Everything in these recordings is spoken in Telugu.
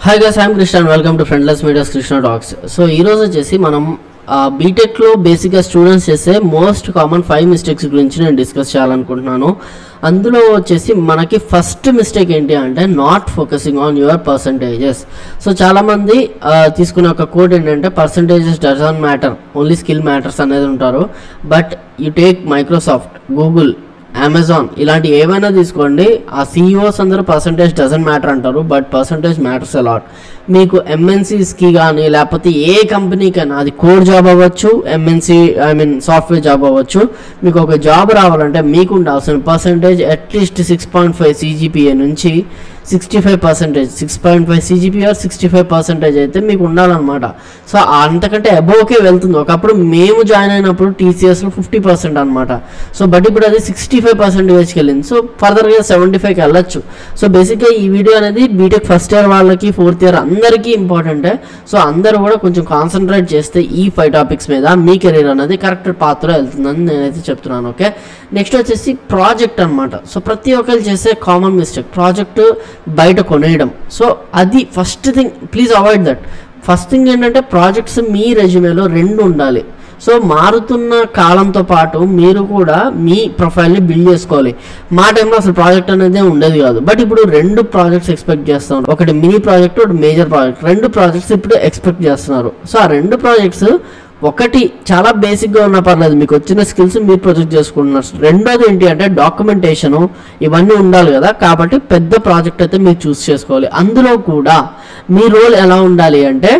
hi guys I'm Krishna and welcome to friendless media's Krishna talks so ఈ రోజు వచ్చేసి మనం బీటెక్లో బేసిక్గా స్టూడెంట్స్ చేసే మోస్ట్ కామన్ ఫైవ్ మిస్టేక్స్ గురించి నేను డిస్కస్ చేయాలనుకుంటున్నాను అందులో వచ్చేసి మనకి ఫస్ట్ మిస్టేక్ ఏంటి అంటే not focusing on your percentages so చాలామంది ఆ, తీసుకునే ఒక కోడ్ ఏంటంటే percentages doesn't matter only skill matters అనేది ఉంటారు but you take Microsoft Google Amazon ఇలాంటి ఏమైనా తీసుకోండి ఆ సీఈఓస్ అందరూ పర్సంటేజ్ డజన్ మ్యాటర్ అంటారు బట్ పర్సంటేజ్ మ్యాటర్స్ అలాట్ మీకు ఎంఎన్సీస్కి కానీ లేకపోతే ఏ కంపెనీకైనా అది కోర్ జాబ్ అవ్వచ్చు MNC I mean software job అవ్వచ్చు మీకు ఒక జాబ్ రావాలంటే మీకు ఉండాల్సిన percentage at least six point five CGPA నుంచి sixty five percentage six point five CGPA or sixty five percentage అయితే మీకు ఉండాలన్నమాట సో అంతకంటే అబోవ్కే వెళ్తుంది ఒకప్పుడు మేము జాయిన్ అయినప్పుడు టీసీఎస్లో ఫిఫ్టీ పర్సెంట్ అనమాట సో బట్ ఇప్పుడు అది సిక్స్టీ ఫైవ్ పర్సెంటేజ్కి వెళ్ళింది సో ఫర్దర్గా సెవెంటీ ఫైవ్కి వెళ్ళొచ్చు సో బేసిక్గా ఈ వీడియో అనేది బీటెక్ ఫస్ట్ ఇయర్ వాళ్ళకి ఫోర్త్ ఇయర్ అందరికీ ఇంపార్టెంటే సో అందరూ కూడా కొంచెం కాన్సన్ట్రేట్ చేస్తే ఈ ఫైవ్ టాపిక్స్ మీద మీ కెరీర్ అనేది కరెక్ట్ పాత్రలో వెళ్తుందని నేనైతే చెప్తున్నాను ఓకే నెక్స్ట్ వచ్చేసి ప్రాజెక్ట్ అనమాట సో ప్రతి ఒక్కరు చేసే కామన్ మిస్టేక్ ప్రాజెక్ట్ బయట కొనేయడం సో అది first thing please avoid that first thing ఏంటంటే ప్రాజెక్ట్స్ మీ రెజ్యూమేలో రెండు ఉండాలి సో మారుతున్న కాలంతో పాటు మీరు కూడా మీ ప్రొఫైల్ని బిల్డ్ చేసుకోవాలి మా టైంలో అసలు ప్రాజెక్ట్ అనేది ఉండేది కాదు బట్ ఇప్పుడు రెండు ప్రాజెక్ట్స్ ఎక్స్పెక్ట్ చేస్తున్నారు ఒకటి మినీ ప్రాజెక్ట్ ఒకటి మేజర్ ప్రాజెక్ట్ రెండు ప్రాజెక్ట్స్ ఇప్పుడు ఎక్స్పెక్ట్ చేస్తున్నారు సో ఆ రెండు ప్రాజెక్ట్స్ ఒకటి చాలా బేసిక్గా ఉన్నా పర్లేదు మీకు వచ్చిన స్కిల్స్ మీరు ప్రొజెక్ట్ చేసుకుంటున్నారు రెండోది ఏంటి అంటే డాక్యుమెంటేషను ఇవన్నీ ఉండాలి కదా కాబట్టి పెద్ద ప్రాజెక్ట్ అయితే మీరు చూస్ చేసుకోవాలి అందులో కూడా మీ రోల్ ఎలా ఉండాలి అంటే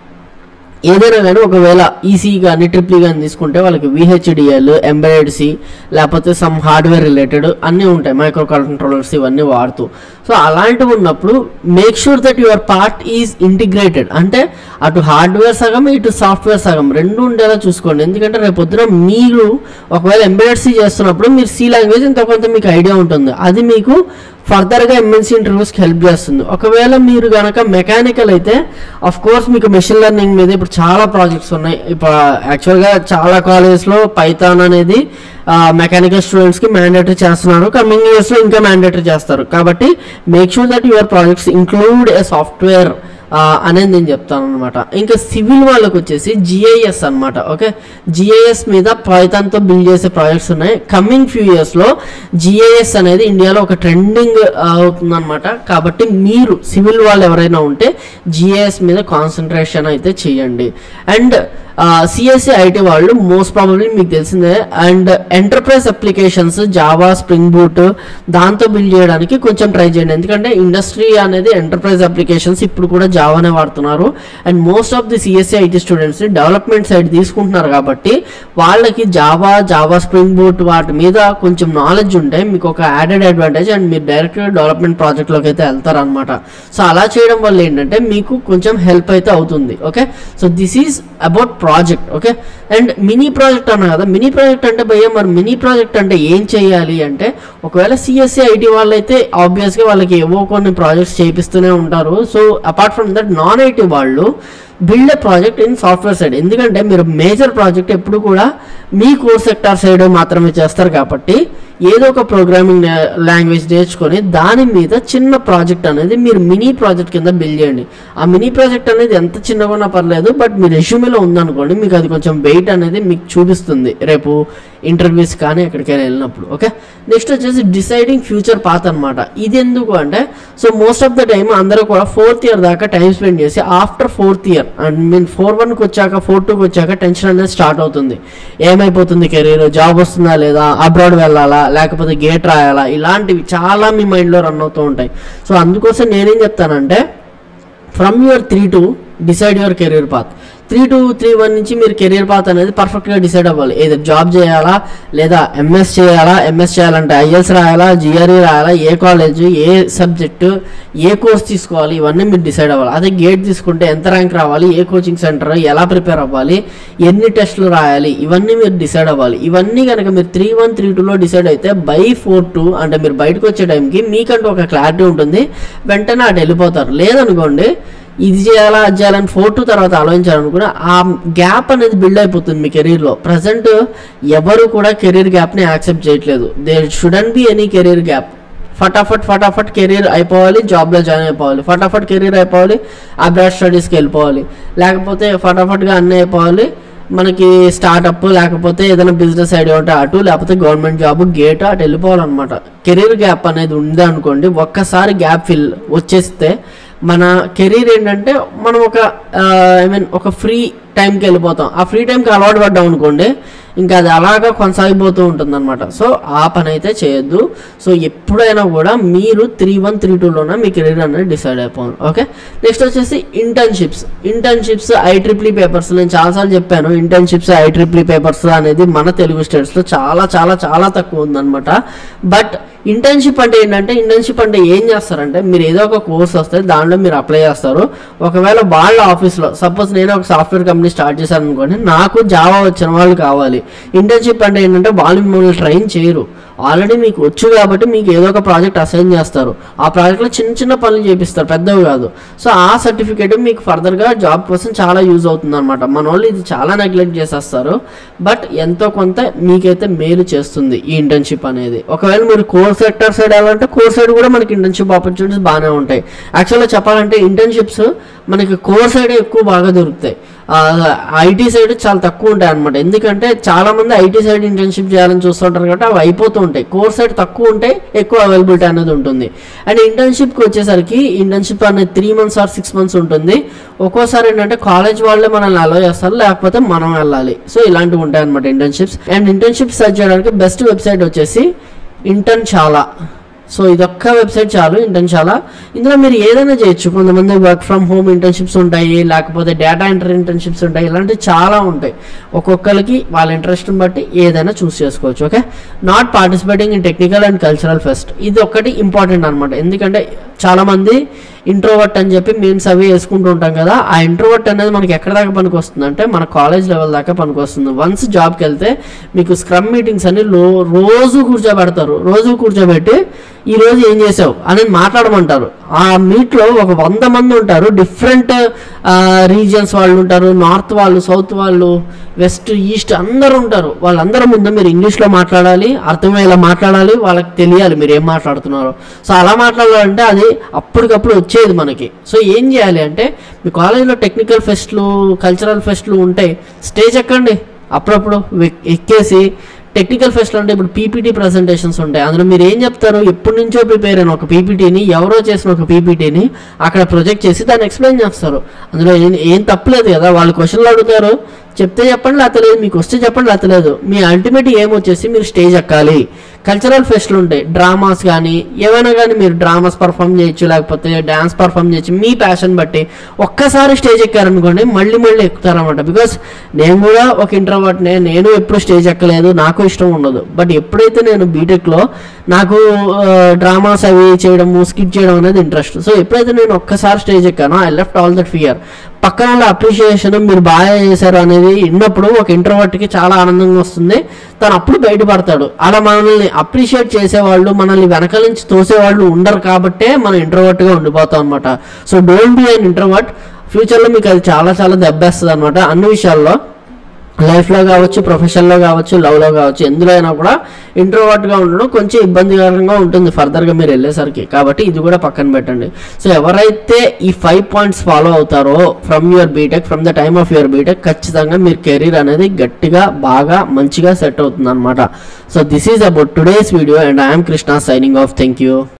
ఏదైనా కానీ ఒకవేళ ఈసీ కానీ ట్రిపుల్ కానీ తీసుకుంటే వాళ్ళకి విహెచ్డిఎల్ ఎంబెడెడ్ సి లేకపోతే సమ్ హార్డ్వేర్ రిలేటెడ్ అన్నీ ఉంటాయి మైక్రో కంట్రోలర్స్ ఇవన్నీ వాడుతూ సో అలాంటివి ఉన్నప్పుడు make sure that your part is integrated అంటే అటు హార్డ్వేర్ సగం ఇటు సాఫ్ట్వేర్ సగం రెండు ఉండేలా చూసుకోండి ఎందుకంటే రేపు పొద్దున మీరు ఒకవేళ ఎంబెడెడ్ సి చేస్తున్నప్పుడు మీరు సి లాంగ్వేజ్ ఇంత కొంత మీకు ఐడియా ఉంటుంది అది మీకు ఫర్దర్గా ఎంఎన్సీ ఇంటర్వ్యూస్కి హెల్ప్ చేస్తుంది ఒకవేళ మీరు కనుక మెకానికల్ అయితే అఫ్ కోర్స్ మీకు మెషిన్ లెర్నింగ్ మీద ఇప్పుడు చాలా ప్రాజెక్ట్స్ ఉన్నాయి ఇప్పుడు యాక్చువల్గా చాలా కాలేజెస్లో పైథాన్ అనేది మెకానికల్ స్టూడెంట్స్కి మ్యాండేటరీ చేస్తున్నారు కమింగ్ ఇయర్స్లో ఇంకా మ్యాండేటరీ చేస్తారు కాబట్టి make sure that your projects include a software అనేది నేను చెప్తాను అనమాట ఇంకా సివిల్ వాళ్ళకి వచ్చేసి జిఐఎస్ అన్నమాట ఓకే జిఐఎస్ మీద పైథాన్తో బిల్డ్ చేసే ప్రాజెక్ట్స్ ఉన్నాయి కమింగ్ ఫ్యూ ఇయర్స్లో జిఐఎస్ అనేది ఇండియాలో ఒక ట్రెండింగ్ అవుతుందన్నమాట కాబట్టి మీరు సివిల్ వాళ్ళు ఎవరైనా ఉంటే జిఐఎస్ మీద కాన్సన్ట్రేషన్ అయితే చేయండి అండ్ సిఎస్సి ఐటీ వాళ్ళు మోస్ట్ ప్రాబబ్లీ మీకు తెలిసిందే and enterprise applications Java Spring Boot దాంతో బిల్డ్ చేయడానికి కొంచెం ట్రై చేయండి ఎందుకంటే ఇండస్ట్రీ అనేది ఎంటర్ప్రైజ్ అప్లికేషన్స్ ఇప్పుడు కూడా జావానే వాడుతున్నారు and most of the CSC IT students development side తీసుకుంటున్నారు కాబట్టి వాళ్ళకి జావా జావా స్ప్రింగ్ బూట్ వాటి మీద కొంచెం నాలెడ్జ్ ఉంటే మీకు ఒక యాడెడ్ అడ్వాంటేజ్ అండ్ మీరు డైరెక్ట్ డెవలప్మెంట్ ప్రాజెక్ట్లోకి అయితే వెళ్తారనమాట సో అలా చేయడం వల్ల ఏంటంటే మీకు కొంచెం హెల్ప్ అయితే అవుతుంది okay so this is about project okay and mini project అన్నా కదా మినీ ప్రాజెక్ట్ అంటే భయ్య మరి మినీ ప్రాజెక్ట్ అంటే ఏం చేయాలి అంటే ఒకవేళ సిఎస్సి ఐటీ వాళ్ళైతే ఆబ్వియస్గా వాళ్ళకి ఏవో కొన్ని ప్రాజెక్ట్స్ చేపిస్తూనే ఉంటారు so apart from that non IT వాళ్ళు build a project in software side ఎందుకంటే మీరు మేజర్ ప్రాజెక్ట్ ఎప్పుడు కూడా మీ కోర్ సెక్టార్ సైడ్ మాత్రమే చేస్తారు కాబట్టి ఏదో ఒక ప్రోగ్రామింగ్ లాంగ్వేజ్ నేర్చుకొని దాని మీద చిన్న ప్రాజెక్ట్ అనేది మీరు మినీ ప్రాజెక్ట్ కింద బిల్డ్ చేయండి ఆ మినీ ప్రాజెక్ట్ అనేది ఎంత చిన్నగా ఉన్నా పర్లేదు బట్ మీ రెష్యూమేలో ఉందనుకోండి మీకు అది కొంచెం వెయిట్ అనేది మీకు చూపిస్తుంది రేపు ఇంటర్వ్యూస్ కానీ ఎక్కడికైనా వెళ్ళినప్పుడు ఓకే నెక్స్ట్ వచ్చేసి డిసైడింగ్ ఫ్యూచర్ పాత్ అనమాట ఇది ఎందుకు అంటే so most of the time అందరూ కూడా ఫోర్త్ ఇయర్ దాకా టైం స్పెండ్ చేసి after fourth year and mean four వన్కి వచ్చాక ఫోర్ టూకి వచ్చాక టెన్షన్ అనేది స్టార్ట్ అవుతుంది ఏమైపోతుంది కెరీర్ జాబ్ వస్తుందా లేదా అబ్రాడ్ వెళ్ళాలా లేకపోతే గేట్ రాయాలా ఇలాంటివి చాలా మీ మైండ్లో రన్ అవుతూ ఉంటాయి సో అందుకోసం నేనేం చెప్తానంటే from your three two decide your career path three two three one నుంచి మీరు కెరీర్ పాత్ అనేది పర్ఫెక్ట్గా డిసైడ్ అవ్వాలి ఏదో జాబ్ చేయాలా లేదా ఎంఎస్ చేయాలా ఎంఎస్ చేయాలంటే ఐఎల్స్ రాయాలా జిఆర్ఈ రాయాలా ఏ కాలేజ్ ఏ సబ్జెక్టు ఏ కోర్స్ తీసుకోవాలి ఇవన్నీ మీరు డిసైడ్ అవ్వాలి అదే గేట్ తీసుకుంటే ఎంత ర్యాంక్ రావాలి ఏ కోచింగ్ సెంటర్ ఎలా ప్రిపేర్ అవ్వాలి ఎన్ని టెస్టులు రాయాలి ఇవన్నీ మీరు డిసైడ్ అవ్వాలి ఇవన్నీ కనుక మీరు త్రీ వన్ త్రీ టూలో డిసైడ్ అయితే బై ఫోర్ టూ అంటే మీరు బయటకు వచ్చే టైంకి మీకంటూ ఒక క్లారిటీ ఉంటుంది వెంటనే అటు వెళ్ళిపోతారు లేదనుకోండి ఇది చేయాలా అది చేయాలని ఫోర్ టూ తర్వాత ఆలోచించాలనుకున్న ఆ గ్యాప్ అనేది బిల్డ్ అయిపోతుంది మీ కెరీర్లో ప్రజెంట్ ఎవరు కూడా కెరీర్ గ్యాప్ని యాక్సెప్ట్ చేయట్లేదు they shouldn't be any career gap ఫటాఫట్ ఫటాఫట్ కెరీర్ అయిపోవాలి జాబ్లో జాయిన్ అయిపోవాలి ఫటాఫట్ కెరీర్ అయిపోవాలి అబ్రాడ్ స్టడీస్కి వెళ్ళిపోవాలి లేకపోతే ఫటాఫట్గా అన్నీ అయిపోవాలి మనకి స్టార్టప్ లేకపోతే ఏదైనా బిజినెస్ ఐడియా ఉంటే అటు లేకపోతే గవర్నమెంట్ జాబ్ గేట్ అటు వెళ్ళిపోవాలన్నమాట కెరీర్ గ్యాప్ అనేది ఉంది అనుకోండి ఒక్కసారి గ్యాప్ ఫిల్ వచ్చేస్తే మన కెరీర్ ఏంటంటే మనం ఒక ఐ మీన్ ఒక ఫ్రీ టైంకి వెళ్ళిపోతాం ఆ ఫ్రీ టైంకి అలవాటు పడ్డాం అనుకోండి ఇంకా అది అలాగా కొనసాగిపోతూ ఉంటుంది అనమాట సో ఆ పని అయితే చేయొద్దు సో ఎప్పుడైనా కూడా మీరు త్రీ వన్ త్రీ టూలోనే మీ కెరీర్ అనేది డిసైడ్ అయిపోవాలి ఓకే నెక్స్ట్ వచ్చేసి internships internships I triple E papers నేను చాలాసార్లు చెప్పాను ఇంటర్న్షిప్స్ ఐ ట్రిప్లీ పేపర్స్ అనేది మన తెలుగు స్టేట్స్లో చాలా చాలా చాలా తక్కువ ఉందన్నమాట బట్ ఇంటర్న్షిప్ అంటే ఏంటంటే ఇంటర్న్షిప్ అంటే ఏం చేస్తారంటే మీరు ఏదో ఒక కోర్స్ వస్తే దానిలో మీరు అప్లై చేస్తారు ఒకవేళ వాళ్ళ ఆఫీస్లో సపోజ్ నేను ఒక సాఫ్ట్వేర్ కంపెనీ స్టార్ట్ చేశాను అనుకోండి నాకు జావా వచ్చిన వాళ్ళు కావాలి ఇంటర్న్షిప్ అంటే ఏంటంటే వాళ్ళు మిమ్మల్ని ట్రైన్ చేయరు ఆల్రెడీ మీకు వచ్చు కాబట్టి మీకు ఏదో ఒక ప్రాజెక్ట్ అసైన్ చేస్తారు ఆ ప్రాజెక్ట్లో చిన్న చిన్న పనులు చేపిస్తారు పెద్దవి కాదు సో ఆ సర్టిఫికేట్ మీకు ఫర్దర్గా జాబ్ కోసం చాలా యూజ్ అవుతుంది అనమాట మన వాళ్ళు ఇది చాలా నెగ్లెక్ట్ చేసేస్తారు బట్ ఎంతో కొంత మీకైతే మేలు చేస్తుంది ఈ ఇంటర్న్షిప్ అనేది ఒకవేళ మీరు కోర్ సెక్టర్ సైడ్ వెళ్ళాలంటే కోర్ సైడ్ కూడా మనకి ఇంటర్న్షిప్ ఆపర్చునిటీస్ బాగానే ఉంటాయి యాక్చువల్గా చెప్పాలంటే ఇంటర్న్షిప్స్ మనకి కోర్ సైడే ఎక్కువ బాగా దొరుకుతాయి ఐటీ సైడ్ చాలా తక్కువ ఉంటాయి అనమాట ఎందుకంటే చాలా మంది ఐటీ సైడ్ ఇంటర్న్షిప్ చేయాలని చూస్తుంటారు కాబట్టి అవి అయిపోతూ ఉంటాయి కోర్ సైడ్ తక్కువ ఉంటాయి ఎక్కువ అవైలబిలిటీ అనేది ఉంటుంది అండ్ ఇంటర్న్షిప్కి వచ్చేసరికి ఇంటర్న్షిప్ అనేది three months or six months ఉంటుంది ఒక్కోసారి ఏంటంటే కాలేజ్ వాళ్ళే మనల్ని అలో చేస్తారు లేకపోతే మనం వెళ్ళాలి సో ఇలాంటివి ఉంటాయి అనమాట ఇంటర్న్షిప్స్ అండ్ ఇంటర్న్షిప్ సర్చ్ చేయడానికి బెస్ట్ వెబ్సైట్ వచ్చేసి ఇంటర్న్ చాలా సో ఇదొక్క వెబ్సైట్ చాలు ఇంటర్న్ చాలా ఇందులో మీరు ఏదైనా చేయొచ్చు కొంతమంది వర్క్ ఫ్రమ్ హోమ్ ఇంటర్న్షిప్స్ ఉంటాయి లేకపోతే డేటా ఎంటర్ ఇంటర్న్షిప్స్ ఉంటాయి ఇలాంటివి చాలా ఉంటాయి ఒక్కొక్కరికి వాళ్ళ ఇంట్రెస్ట్ని బట్టి ఏదైనా చూస్ చేసుకోవచ్చు okay not participating in technical and cultural fest ఇది ఒకటి ఇంపార్టెంట్ అనమాట ఎందుకంటే చాలామంది ఇంట్రోవర్ట్ అని చెప్పి మీమ్స్ అవి వేసుకుంటూ ఉంటాం కదా ఆ ఇంట్రోవర్ట్ అనేది మనకి ఎక్కడ దాకా పనికి వస్తుంది అంటే మన కాలేజ్ లెవెల్ దాకా పనికి వస్తుంది వన్స్ జాబ్కి వెళ్తే మీకు స్క్రమ్ మీటింగ్స్ అని లో రోజు కూర్చోబెడతారు రోజు కూర్చోబెట్టి ఈ రోజు ఏం చేసావు అనేది మాట్లాడమంటారు ఆ మీట్లో ఒక వంద మంది ఉంటారు డిఫరెంట్ రీజియన్స్ వాళ్ళు ఉంటారు నార్త్ వాళ్ళు సౌత్ వాళ్ళు వెస్ట్ ఈస్ట్ అందరూ ఉంటారు వాళ్ళందరూ ముందు మీరు ఇంగ్లీష్లో మాట్లాడాలి అర్థమయ్యేలా మాట్లాడాలి వాళ్ళకి తెలియాలి మీరు ఏం మాట్లాడుతున్నారో సో అలా మాట్లాడాలంటే అది అప్పటికప్పుడు వచ్చేది మనకి సో ఏం చేయాలి అంటే మీ కాలేజీలో టెక్నికల్ ఫెస్ట్లు కల్చరల్ ఫెస్ట్లు ఉంటాయి స్టేజ్ ఎక్కండి అప్పుడప్పుడు వెక్- ఎక్కేసి టెక్నికల్ ఫెస్ట్ అంటే ఇప్పుడు పీపీటీ ప్రజెంటేషన్స్ ఉంటాయి అందులో మీరు ఏం చెప్తారు ఎప్పటి నుంచో ప్రిపేర్ అయిన ఒక పీపీటీని ఎవరో చేసిన ఒక పీపీటీని అక్కడ ప్రొజెక్ట్ చేసి దాన్ని ఎక్స్ప్లెయిన్ చేస్తారు అందులో ఏం ఏం తప్పలేదు కదా వాళ్ళు క్వశ్చన్లు అడుగుతారు చెప్తే చెప్పండి లేకపోతే లేదు మీకు వస్తే చెప్పండి లేకపోతే లేదు మీ అల్టిమేట్ ఏం వచ్చేసి మీరు స్టేజ్ ఎక్కాలి కల్చరల్ ఫెస్ట్లు ఉంటాయి డ్రామాస్ కానీ ఏవైనా కానీ మీరు డ్రామాస్ పర్ఫామ్ చేయొచ్చు లేకపోతే డ్యాన్స్ పర్ఫామ్ చేయొచ్చు మీ ప్యాషన్ బట్టి ఒక్కసారి స్టేజ్ ఎక్కారనుకోండి మళ్ళీ మళ్ళీ ఎక్కుతారనమాట బికాస్ నేను కూడా ఒక ఇంట్రోవర్ట్నే నేను ఎప్పుడు స్టేజ్ ఎక్కలేదు నాకు ఇష్టం ఉండదు బట్ ఎప్పుడైతే నేను బీటెక్లో నాకు డ్రామాస్ అవి చేయడము స్కిట్ చేయడం అనేది ఇంట్రెస్ట్ సో ఎప్పుడైతే నేను ఒక్కసారి స్టేజ్ ఎక్కానో I left all that fear పక్కన వాళ్ళ అప్రిషియేషన్ మీరు బాగా చేశారు అనేది విన్నప్పుడు ఒక ఇంట్రోవర్ట్కి చాలా ఆనందంగా వస్తుంది తను అప్పుడు బయటపడతాడు అలా మనల్ని అప్రిషియేట్ చేసేవాళ్ళు మనల్ని వెనకాల నుంచి తోసేవాళ్ళు ఉండరు కాబట్టే మనం ఇంట్రోవర్ట్గా ఉండిపోతాం అనమాట so don't be an introvert ఫ్యూచర్లో మీకు అది చాలా చాలా దెబ్బేస్తుంది అనమాట అన్ని విషయాల్లో లైఫ్లో కావచ్చు ప్రొఫెషన్లో కావచ్చు లవ్లో కావచ్చు ఎందులో అయినా కూడా ఇంట్రోవర్ట్గా ఉండడం కొంచెం ఇబ్బందికరంగా ఉంటుంది ఫర్దర్గా మీరు వెళ్ళేసరికి కాబట్టి ఇది కూడా పక్కన పెట్టండి సో ఎవరైతే ఈ ఫైవ్ పాయింట్స్ ఫాలో అవుతారో from your BTech from the time of your BTech ఖచ్చితంగా మీరు కెరీర్ అనేది గట్టిగా బాగా మంచిగా సెట్ అవుతుంది అనమాట so this is about today's video and I'm Krishna signing off thank you